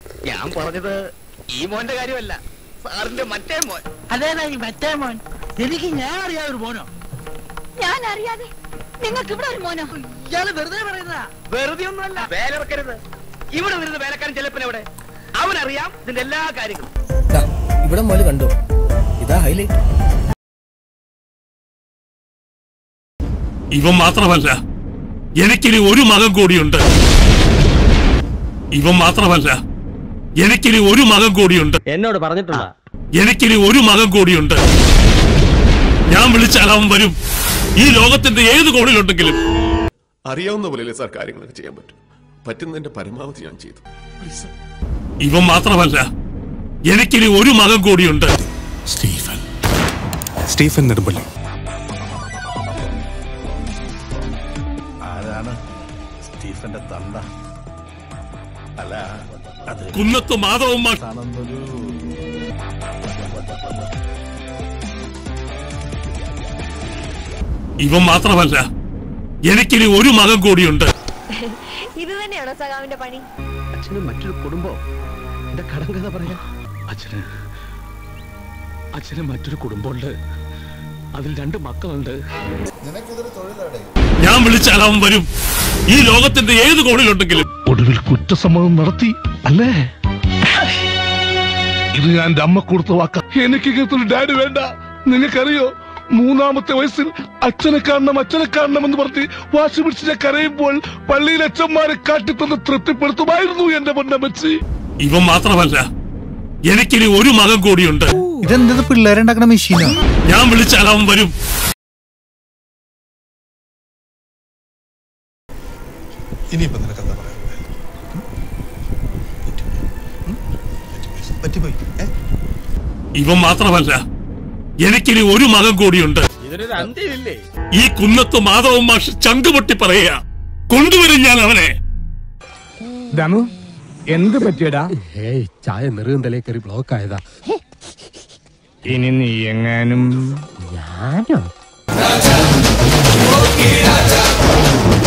ഞാൻ പറഞ്ഞത് ഈ മോന്റെ കാര്യമല്ല സാറിന്റെ മറ്റേ മോൻ അതേതാ ഈ മറ്റേ മോൻ എനിക്ക് ഞാൻ അറിയാതെ ഒരു മോനോ ഞാൻ അറിയാതെ നിങ്ങൾക്ക് ഇവിടെ ഒരു മോനോ ഇയാള് വെറുതെ പറയുന്നതാ വെറുതെ ഒന്നുമല്ല വേലറക്കരുത് ഇവിടെ വരുന്ന വേലക്കാരൻ ചെലപ്പനെവിടെ അവനറിയാം ഇതിന്റെ എല്ലാ കാര്യങ്ങളും ദാ, ഇവിടെ മുതൽ കണ്ടോ ഇതാ ഹൈലൈറ്റ് ഇവൻ മാത്രമല്ല എനിക്കിനി ഒരു മകൻ കൂടിയുണ്ട് ഇവൻ മാത്രമല്ല എനിക്കിനി ഒരു മകൻ കൂടിയുണ്ട് എന്നോട് പറഞ്ഞിട്ടുള്ള എനിക്കിനി ഒരു മകൻ കൂടിയുണ്ട് ഞാൻ വിളിച്ചാൽ അവൻ വരും ഈ ലോകത്തിന്റെ ഏത് കോണിലുണ്ടെങ്കിലും അറിയാവുന്ന പോലെയല്ലേ സാർ കാര്യങ്ങളൊക്കെ ചെയ്യാൻ പറ്റും പറ്റുന്നതിന്റെ പരമാവധി ഞാൻ ചെയ്തു പ്ലീസ് സാർ ഇവൻ മാത്രമല്ല എനിക്കിനി ഒരു മകൻ കൂടിയുണ്ട് സ്റ്റീഫൻ സ്റ്റീഫൻ നെടുമ്പള്ളി ആരാണ് സ്റ്റീഫന്റെ തന്ത അല്ല അത് കുന്നത്ത് മാധവൻ മാഷ് ആണെന്നൊരു ഇവൻ മാത്രമല്ല എനിക്കിനി ഒരു മകൻ കൂടിയുണ്ട് ഇത് തന്നെയാണോ സഖാവിന്റെ പണി അച്ഛന് മറ്റൊരു കുടുംബം എന്റെ കടം കഥ പറയാ അച്ഛന് അച്ഛന് മറ്റൊരു കുടുംബമുണ്ട് അതിൽ രണ്ട് മക്കളുണ്ട് ഞാൻ വിളിച്ചാൽ അവൻ വരും ഈ ലോകത്തിന്റെ ഏത് കോണിലുണ്ടെങ്കിലും ഒടുവിൽ കുറ്റസമ്മതം നടത്തി അല്ലേ ഇത് ഞാൻ എൻ്റെ അമ്മ കൊടുത്ത വാക്ക എനിക്ക് ഇങ്ങനത്തെ ഒരു ഡാഡി വേണ്ട നിങ്ങൾക്കറിയോ മൂന്നാമത്തെ വയസ്സിൽ അച്ഛനെ കാണണം അച്ഛനെ കാണണം എന്ന് പറഞ്ഞ് വാശി പിടിച്ച് ഞാൻ കരയുമ്പോൾ പള്ളിയിൽ അച്ഛന്മാരെ കാട്ടിത്തന്ന് തൃപ്തിപ്പെടുത്തുമായിരുന്നു എന്റെ പൊന്നമ്മച്ചി ഇവൻ മാത്രമല്ല എനിക്കിനി ഒരു മകൻ കൂടിയുണ്ട് ഇതെന്തത് പിള്ളേരുണ്ടാക്കണ മെഷീനോ ഞാൻ വിളിച്ചാൽ അവൻ വരും ഇനിയിപ്പോ നിനക്ക് എന്താ പറയാ പറ്റിപ്പോയി ഏ ഇവൻ മാത്രമല്ല എനിക്കിനി ഒരു മകൻ കൂടിയുണ്ട് ഇതിനൊരു അന്ത്യമില്ലേ ഈ കുന്നത്ത് മാധവൻ മാഷ് ചങ്കുപൊട്ടി പറയുക കൊണ്ടുവരും ഞാൻ അവനെ ദമു എന്ത് പറ്റിയടാ ഏയ് ചായ നെറുകന്തലേ കയറി ബ്ലോക്ക് ആയതാ ഇനി നീ എങ്ങാനും ഞാനോ